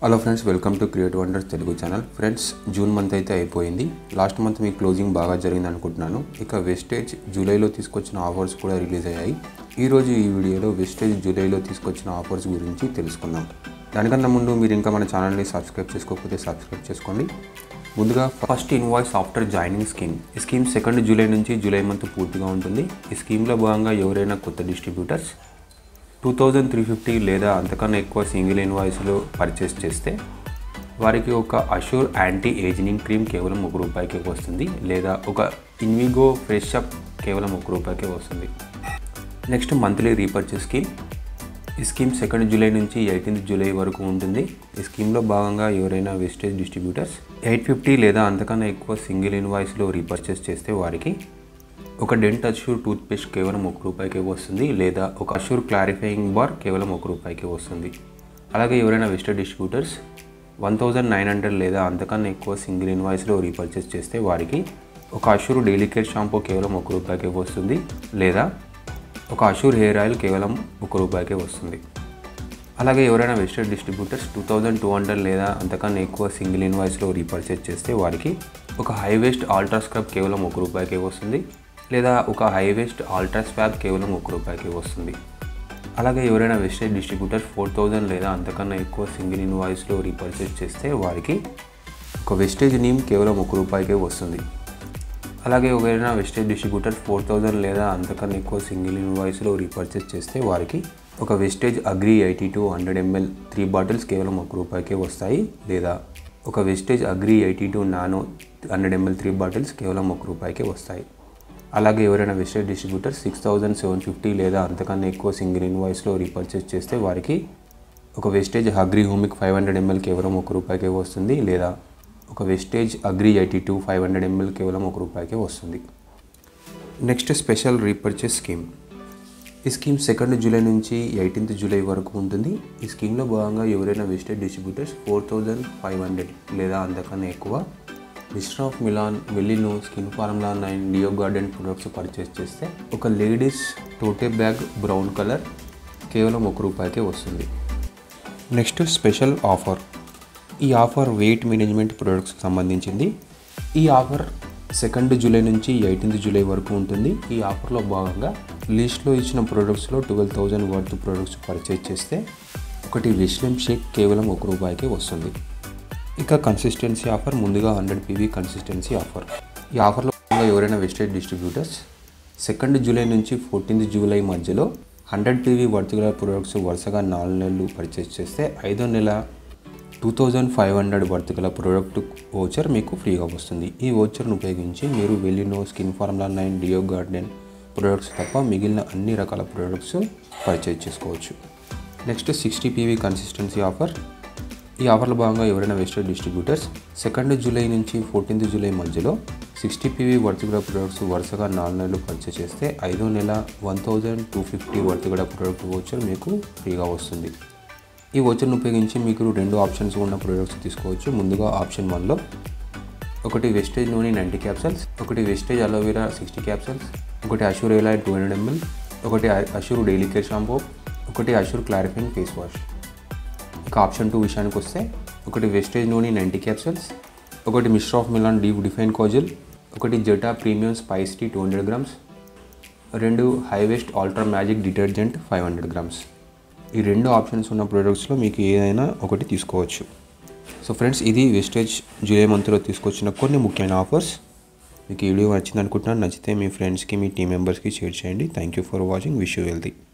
hello friends welcome to create wonders Telugu channel friends June month అయితే అయిపోయింది last month మీ closing బాగా జరిగింది అనుకుంటున్నాను ఇక వెస్టేజ్ జూలైలో తీసుకొచ్చిన ఆఫర్స్ కూడా రిలీజ్ అయ్యాయి ఈరోజు ఈ వీడియోలో వెస్టేజ్ జూలైలో తీసుకొచ్చిన ఆఫర్స్ గురించి తెలుసుకుందాం దానికన్నా ముందు మీరు ఇంకా మన ఛానల్ని సబ్స్క్రైబ్ చేసుకోకపోతే సబ్స్క్రైబ్ చేసుకోండి ముందుగా first invoice after joining scheme ఈ స్కీమ్ సెకండ్ జూలై నుంచి జూలై మంత్ పూర్తిగా ఉంటుంది ఈ స్కీమ్లో భాగంగా ఎవరైనా కొత్త distributors two thousand three fifty లేదా అంతకన్నా ఎక్కువ సింగిల్ ఇన్వాయిస్లో పర్చేస్ చేస్తే వారికి ఒక అషూర్ యాంటీ ఏజింగ్ క్రీమ్ కేవలం ఒక రూపాయికి వస్తుంది లేదా ఒక ఇన్విగో ఫ్రెష్ అప్ కేవలం ఒక రూపాయికే వస్తుంది నెక్స్ట్ మంత్లీ రీపర్చేస్ స్కీమ్ ఈ స్కీమ్ సెకండ్ జూలై నుంచి ఎయిటీన్త్ జూలై వరకు ఉంటుంది ఈ స్కీమ్లో భాగంగా ఎవరైనా వెస్టేజ్ డిస్ట్రిబ్యూటర్స్ ఎయిట్ ఫిఫ్టీ లేదా అంతకన్నా ఎక్కువ సింగిల్ ఇన్వాయిస్లో రీపర్చేస్ చేస్తే వారికి ఒక డెంట్ అష్యూర్ టూత్పేస్ట్ కేవలం ఒక రూపాయికే వస్తుంది లేదా ఒక అష్యూర్ క్లారిఫైయింగ్ బార్ కేవలం ఒక రూపాయికే వస్తుంది అలాగే ఎవరైనా Vestige distributors one thousand nine hundred లేదా అంతకన్నా ఎక్కువ సింగిల్ ఇన్వాయిస్లో రీపర్చేస్ చేస్తే వారికి ఒక అష్యూర్ డైలీ కేర్ షాంపూ కేవలం ఒక రూపాయికే వస్తుంది లేదా ఒక అష్యూర్ హెయిర్ ఆయిల్ కేవలం ఒక రూపాయికే వస్తుంది అలాగే ఎవరైనా Vestige distributors two thousand two hundred లేదా అంతకన్నా ఎక్కువ సింగిల్ ఇన్వాయిస్లో రీపర్చేస్ చేస్తే వారికి ఒక హై వేస్ట్ ఆల్ట్రా స్క్రబ్ కేవలం ఒక రూపాయికే వస్తుంది లేదా ఒక హై వేస్ట్ ఆల్ట్రా స్వాబ్ కేవలం ఒక రూపాయికి వస్తుంది అలాగే ఎవరైనా వెస్టేజ్ డిస్ట్రిబ్యూటర్ ఫోర్ థౌజండ్ లేదా అంతకన్నా ఎక్కువ సింగిల్ ఇన్వాయిస్లో రీపర్చేస్ చేస్తే వారికి ఒక వెస్టేజ్ నీమ్ కేవలం ఒక రూపాయికే వస్తుంది అలాగే ఎవరైనా వెస్టేజ్ డిస్ట్రిబ్యూటర్ ఫోర్ థౌజండ్ లేదా అంతకన్నా ఎక్కువ సింగిల్ ఇన్వాయిస్లో రీపర్చేస్ చేస్తే వారికి ఒక Vestige agri eighty two hundred ML three bottles కేవలం ఒక రూపాయికే వస్తాయి లేదా ఒక Vestige agri eighty two nano hundred ML three bottles కేవలం ఒక రూపాయికే వస్తాయి అలాగే ఎవరైనా Vestige distributor six thousand seven fifty లేదా అంతకన్నా ఎక్కువ సింగిల్ ఇన్వాయిస్లో రీపర్చేస్ చేస్తే వారికి ఒక Vestige agri humic five hundred ML కేవలం ఒక రూపాయికే వస్తుంది లేదా ఒక Vestige agri eighty two five hundred ML కేవలం ఒక రూపాయికే వస్తుంది నెక్స్ట్ స్పెషల్ రీపర్చేస్ స్కీమ్ ఈ స్కీమ్ సెకండ్ జూలై నుంచి ఎయిటీన్త్ జూలై వరకు ఉంటుంది ఈ స్కీమ్లో భాగంగా ఎవరైనా Vestige distributors four thousand five hundred లేదా అంతకన్నా ఎక్కువ మిస్టర్ ఆఫ్ మిలాన్ వెల్లినో skin formula nine deo garden products purchase చేస్తే ఒక ladies tote bag brown colour కేవలం ఒక రూపాయికే వస్తుంది నెక్స్ట్ స్పెషల్ ఆఫర్ ఈ ఆఫర్ వెయిట్ మేనేజ్మెంట్ ప్రొడక్ట్స్కి సంబంధించింది ఈ ఆఫర్ సెకండ్ జూలై నుంచి ఎయిటీన్త్ జూలై వరకు ఉంటుంది ఈ ఆఫర్లో భాగంగా లిస్ట్లో ఇచ్చిన ప్రొడక్ట్స్లో twelve thousand worth products purchase చేస్తే ఒకటి విస్లెమ్ షేక్ కేవలం ఒక రూపాయికే వస్తుంది ఇక కన్సిస్టెన్సీ ఆఫర్ ముందుగా హండ్రెడ్ పీవీ కన్సిస్టెన్సీ ఆఫర్ ఈ ఆఫర్లో భాగంగా ఎవరైనా వెస్టేజ్ డిస్ట్రిబ్యూటర్స్ సెకండ్ జూలై నుంచి ఫోర్టీన్త్ జూలై మధ్యలో హండ్రెడ్ పీవీ వర్త్ గల ప్రొడక్ట్స్ వరుసగా నాలుగు నెలలు పర్చేస్ చేస్తే ఐదో నెల two thousand five hundred worth గల ప్రోడక్ట్ ఓచర్ మీకు ఫ్రీగా వస్తుంది ఈ ఓచర్ను ఉపయోగించి మీరు వెలినో skin formula nine deo garden products తప్ప మిగిలిన అన్ని రకాల ప్రొడక్ట్స్ పర్చేజ్ చేసుకోవచ్చు next sixty PV consistency offer ఈ ఆఫర్లో భాగంగా ఎవరైనా వెస్టర్న్ డిస్ట్రిబ్యూటర్స్ సెకండ్ జూలై నుంచి ఫోర్టీన్త్ జూలై మధ్యలో సిక్స్టీ పీవీ వర్త్ గల ప్రొడక్ట్స్ వరుసగా నాలుగు నెలలు పర్చేస్ చేస్తే ఐదో నెల one thousand two fifty worth గల ప్రొడక్ట్ ఓచర్ మీకు ఫ్రీగా వస్తుంది ఈ ఓచర్ను ఉపయోగించి మీకు రెండు ఆప్షన్స్ ఉన్న ప్రొడక్ట్స్ తీసుకోవచ్చు ముందుగా ఆప్షన్ వన్లో ఒకటి వెస్టేజ్ నూనె నైంటీ క్యాప్సల్స్ ఒకటి వెస్టేజ్ అలోవెరా సిక్స్టీ క్యాప్సల్స్ ఒకటి అషూర్ ఎయిల్ టూ హండ్రెడ్ ఎంఎల్ ఒకటి అషూర్ డైలీ కేర్ షాంపూ ఒకటి అషూర్ క్లారిఫైయింగ్ ఫేస్ వాష్ ఇక ఆప్షన్ టూ విషయానికి వస్తే ఒకటి వెస్టేజ్ నూనె నైంటీ క్యాప్సల్స్ ఒకటి mister of Milan deep define kajal ఒకటి Zeta premium spice tea two hundred grams రెండు హైవెస్ట్ ultra magic detergent five hundred grams ఈ రెండు ఆప్షన్స్ ఉన్న ప్రొడక్ట్స్లో మీకు ఏదైనా ఒకటి తీసుకోవచ్చు సో ఫ్రెండ్స్ ఇది వెస్టేజ్ జూలై మంత్లో తీసుకొచ్చిన కొన్ని ముఖ్యమైన ఆఫర్స్ మీకు ఈ వీడియో నచ్చింది అనుకుంటున్నాను నచ్చితే మీ ఫ్రెండ్స్కి మీ టీం మెంబర్స్కి షేర్ చేయండి thank you for watching wish you wealthy